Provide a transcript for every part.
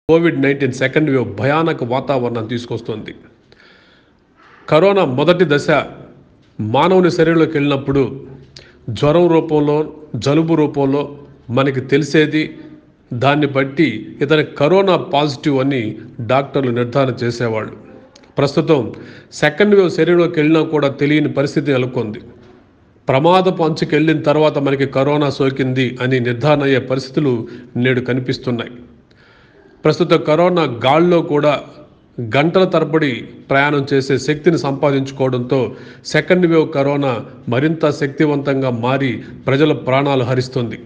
Covid nineteen second wave భయానక వాతావరణం తీసుకొస్తుంది కరోనా మొదటి దశ మానవుని శరీరంలోకి వెళ్ళినప్పుడు జ్వరం రూపంలో జలుబు రూపంలో మనకి తెలిసేది దాన్ని బట్టి ఇతని కరోనా పాజిటివ్ అని డాక్టర్లు నిర్ధారణ చేసేవాళ్ళు ప్రస్తుతం సెకండ్ వేవ్ శరీరంలోకి వెళ్ళినా కూడా తెలియని పరిస్థితి నెలకొంది ప్రమాదపు అంచుకు వెళ్ళిన తర్వాత మనకి కరోనా సోకింది అని నిర్ధారణ అయ్యే పరిస్థితులు నేడు కనిపిస్తున్నాయి ప్రస్తుతం కరోనా గాల్లో కూడా గంటల తరబడి ప్రయాణం చేసే శక్తిని సంపాదించుకోవడంతో సెకండ్ వేవ్ కరోనా మరింత శక్తివంతంగా మారి ప్రజల ప్రాణాలు హరిస్తుంది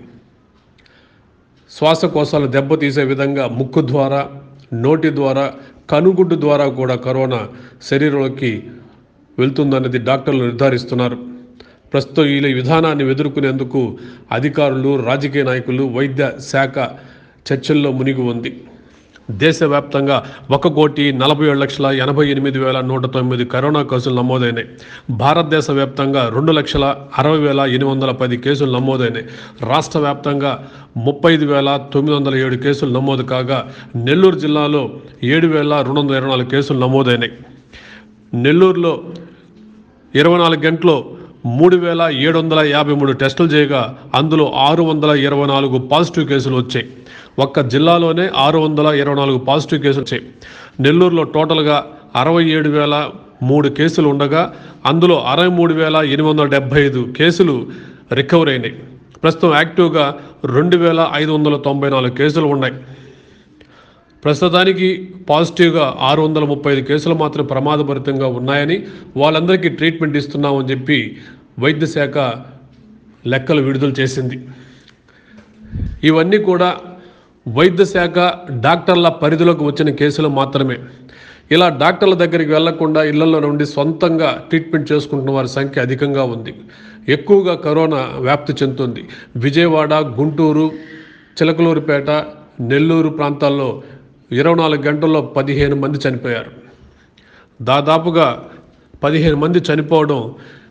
శ్వాసకోశాలు దెబ్బతీసే విధంగా ముక్కు ద్వారా నోటి ద్వారా కనుగుడ్డు ద్వారా కూడా కరోనా శరీరంలోకి వెళ్తుందన్నది డాక్టర్లు నిర్ధారిస్తున్నారు ప్రస్తుతం ఈ విధానాన్ని ఎదుర్కొనేందుకు అధికారులు రాజకీయ నాయకులు వైద్య శాఖ చర్చల్లో మునిగి ఉంది దేశవ్యాప్తంగా ఒక కోటి నలభై ఏడు లక్షల ఎనభై ఎనిమిది వేల నూట తొమ్మిది కరోనా కేసులు నమోదైనాయి భారతదేశ వ్యాప్తంగా రెండు లక్షల అరవై వేల ఎనిమిది వందల పది కేసులు నమోదైనాయి రాష్ట్ర వ్యాప్తంగా ముప్పై ఐదు వేల తొమ్మిది వందల ఏడు కేసులు నమోదు కాగా నెల్లూరు జిల్లాలో ఏడు వేల రెండు వందల ఇరవై నాలుగు కేసులు నమోదైనాయి నెల్లూరులో ఇరవై నాలుగు గంటలు మూడు వేల ఏడు వందల యాభై మూడు టెస్టులు చేయగా అందులో ఆరు వందల ఇరవై నాలుగు పాజిటివ్ కేసులు వచ్చాయి ఒక్క జిల్లాలోనే ఆరు వందల ఇరవై నాలుగు పాజిటివ్ కేసులు వచ్చాయి నెల్లూరులో టోటల్గా అరవై ఏడు వేల మూడు కేసులు ఉండగా అందులో అరవై మూడు వేల ఎనిమిది వందల డెబ్బై ఐదు కేసులు రికవర్ అయినాయి ప్రస్తుతం యాక్టివ్గా రెండు వేల ఐదు వందల తొంభై నాలుగు కేసులు ఉన్నాయి ప్రస్తుతానికి పాజిటివ్గా ఆరు వందల ముప్పై ఐదు కేసులు మాత్రం ప్రమాదభరితంగా ఉన్నాయని వాళ్ళందరికీ ట్రీట్మెంట్ ఇస్తున్నామని చెప్పి వైద్య శాఖ లెక్కలు విడుదల చేసింది ఇవన్నీ కూడా వైద్య శాఖ డాక్టర్ల పరిధిలోకి వచ్చిన కేసులు మాత్రమే ఇలా డాక్టర్ల దగ్గరికి వెళ్లకుండా ఇళ్లలో నుండి సొంతంగా ట్రీట్మెంట్ చేసుకుంటున్న వారి సంఖ్య అధికంగా ఉంది ఎక్కువగా కరోనా వ్యాప్తి చెందుతుంది విజయవాడ గుంటూరు చిలకలూరుపేట నెల్లూరు ప్రాంతాల్లో ఇరవై నాలుగు గంటల్లో పదిహేను మంది చనిపోయారు దాదాపుగా పదిహేను మంది చనిపోవడం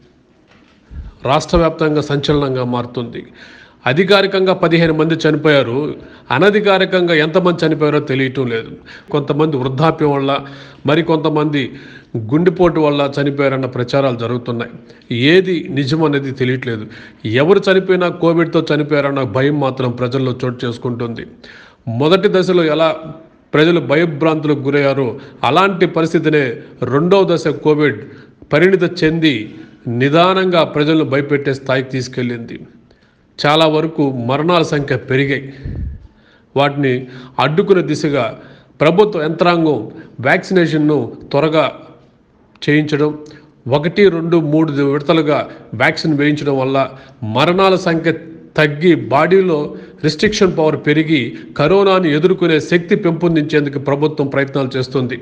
రాష్ట్ర వ్యాప్తంగా సంచలనంగా మారుతుంది అధికారికంగా పదిహేను మంది చనిపోయారు అనధికారికంగా ఎంతమంది చనిపోయారో తెలియటం లేదు కొంతమంది వృద్ధాప్యం వల్ల మరి కొంతమంది గుండెపోటు వల్ల చనిపోయారన్న ప్రచారాలు జరుగుతున్నాయి ఏది నిజం అనేది తెలియట్లేదు ఎవరు చనిపోయినా కోవిడ్తో చనిపోయారన్న భయం మాత్రం ప్రజల్లో చోటు చేసుకుంటుంది మొదటి దశలో ఎలా ప్రజలు భయభ్రాంతులకు గురయ్యారో అలాంటి పరిస్థితినే రెండవ దశ కోవిడ్ పరిణిత చెంది నిదానంగా ప్రజలను భయపెట్టే స్థాయికి తీసుకెళ్ళింది చాలా వరకు మరణాల సంఖ్య పెరిగాయి వాటిని అడ్డుకునే దిశగా ప్రభుత్వ యంత్రాంగం వ్యాక్సినేషన్ను త్వరగా చేయించడం ఒకటి రెండు మూడు విడతలుగా వ్యాక్సిన్ వేయించడం వల్ల మరణాల సంఖ్య తగ్గి బాడీలో రిస్ట్రిక్షన్ పవర్ పెరిగి కరోనాను ఎదుర్కొనే శక్తి పెంపొందించేందుకు ప్రభుత్వం ప్రయత్నాలు చేస్తుంది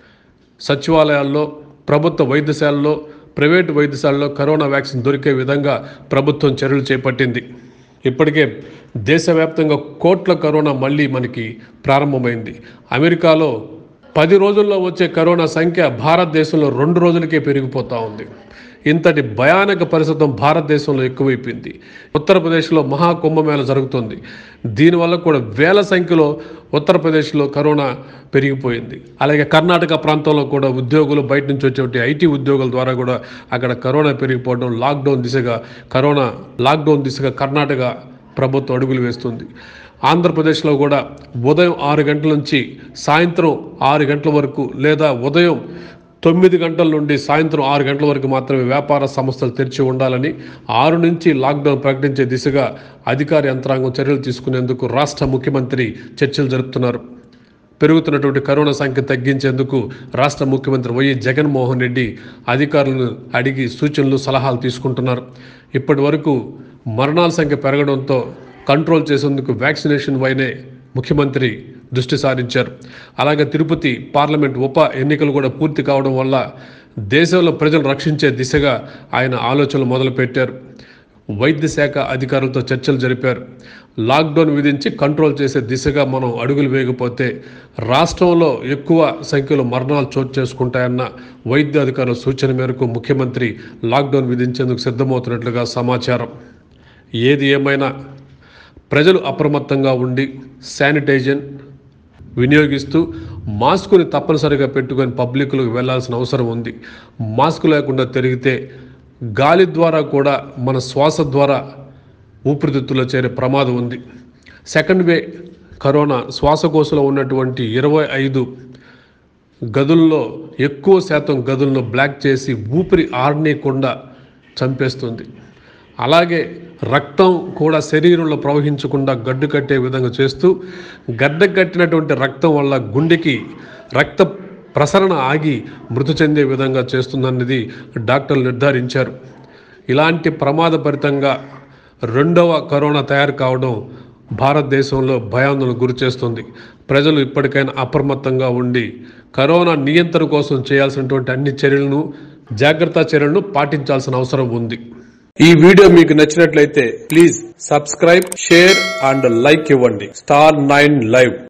సచివాలయాల్లో ప్రభుత్వ వైద్యశాలలో ప్రైవేటు వైద్యశాలలో కరోనా వ్యాక్సిన్ దొరికే విధంగా ప్రభుత్వం చర్యలు చేపట్టింది ఇప్పటికే దేశవ్యాప్తంగా కోట్ల కరోనా మళ్ళీ మనకి ప్రారంభమైంది అమెరికాలో పది రోజుల్లో వచ్చే కరోనా సంఖ్య భారతదేశంలో రెండు రోజులకే పెరిగిపోతూ ఉంది ఇంతటి భయానక పరిస్థితి భారతదేశంలో ఎక్కువైపోయింది ఉత్తరప్రదేశ్లో మహాకుంభమేళ జరుగుతుంది దీనివల్ల కూడా వేల సంఖ్యలో ఉత్తరప్రదేశ్లో కరోనా పెరిగిపోయింది అలాగే కర్ణాటక ప్రాంతంలో కూడా ఉద్యోగులు బయట నుంచి వచ్చే ఐటీ ఉద్యోగుల ద్వారా కూడా అక్కడ కరోనా పెరిగిపోవడం లాక్డౌన్ దిశగా కరోనా లాక్డౌన్ దిశగా కర్ణాటక ప్రభుత్వం అడుగులు వేస్తుంది ఆంధ్రప్రదేశ్లో కూడా ఉదయం ఆరు గంటల నుంచి సాయంత్రం ఆరు గంటల వరకు లేదా ఉదయం తొమ్మిది గంటల నుండి సాయంత్రం ఆరు గంటల వరకు మాత్రమే వ్యాపార సంస్థలు తెరిచి ఉండాలని ఆరు నుంచి లాక్డౌన్ ప్రకటించే దిశగా అధికార యంత్రాంగం చర్యలు తీసుకునేందుకు రాష్ట్ర ముఖ్యమంత్రి చర్చలు జరుపుతున్నారు పెరుగుతున్నటువంటి కరోనా సంఖ్య తగ్గించేందుకు రాష్ట్ర ముఖ్యమంత్రి వైఎస్ జగన్మోహన్ రెడ్డి అధికారులను అడిగి సూచనలు సలహాలు తీసుకుంటున్నారు ఇప్పటి వరకు మరణాల సంఖ్య పెరగడంతో కంట్రోల్ చేసేందుకు వ్యాక్సినేషన్ వైనే ముఖ్యమంత్రి దృష్టి సారించారు అలాగే తిరుపతి పార్లమెంట్ ఉప ఎన్నికలు కూడా పూర్తి కావడం వల్ల దేశంలో ప్రజలు రక్షించే దిశగా ఆయన ఆలోచనలు మొదలుపెట్టారు వైద్య శాఖ అధికారులతో చర్చలు జరిపారు లాక్డౌన్ విధించి కంట్రోల్ చేసే దిశగా మనం అడుగులు వేయకపోతే రాష్ట్రంలో ఎక్కువ సంఖ్యలో మరణాలు చోటు చేసుకుంటాయన్న వైద్య అధికారుల సూచన మేరకు ముఖ్యమంత్రి లాక్డౌన్ విధించేందుకు సిద్ధమవుతున్నట్లుగా సమాచారం ఏది ఏమైనా ప్రజలు అప్రమత్తంగా ఉండి శానిటైజన్ వినియోగిస్తూ మాస్కుని తప్పనిసరిగా పెట్టుకొని పబ్లిక్లకు వెళ్లాల్సిన అవసరం ఉంది మాస్క్ లేకుండా తిరిగితే గాలి ద్వారా కూడా మన శ్వాస ద్వారా ఊపిరితిత్తుల్లో చేరే ప్రమాదం ఉంది సెకండ్ వే కరోనా శ్వాసకోశలో ఉన్నటువంటి ఇరవై ఐదు గదుల్లో ఎక్కువ శాతం గదులను బ్లాక్ చేసి ఊపిరి ఆడనీయకుండా చంపేస్తుంది అలాగే రక్తం కూడా శరీరంలో ప్రవహించకుండా గడ్డు కట్టే విధంగా చేస్తూ గడ్డ కట్టినటువంటి రక్తం వల్ల గుండెకి రక్త ప్రసరణ ఆగి మృతి చెందే విధంగా చేస్తుందన్నది డాక్టర్లు నిర్ధారించారు ఇలాంటి ప్రమాదభరితంగా రెండవ కరోనా తయారు కావడం భారతదేశంలో భయాందోళన గురి చేస్తుంది ప్రజలు ఇప్పటికైనా అప్రమత్తంగా ఉండి కరోనా నియంత్రణ కోసం చేయాల్సినటువంటి అన్ని చర్యలను జాగ్రత్త చర్యలను పాటించాల్సిన అవసరం ఉంది ఈ వీడియో మీకు నచ్చినట్లయితే please subscribe share and like ఇవ్వండి స్టార్ నైన్ లైవ్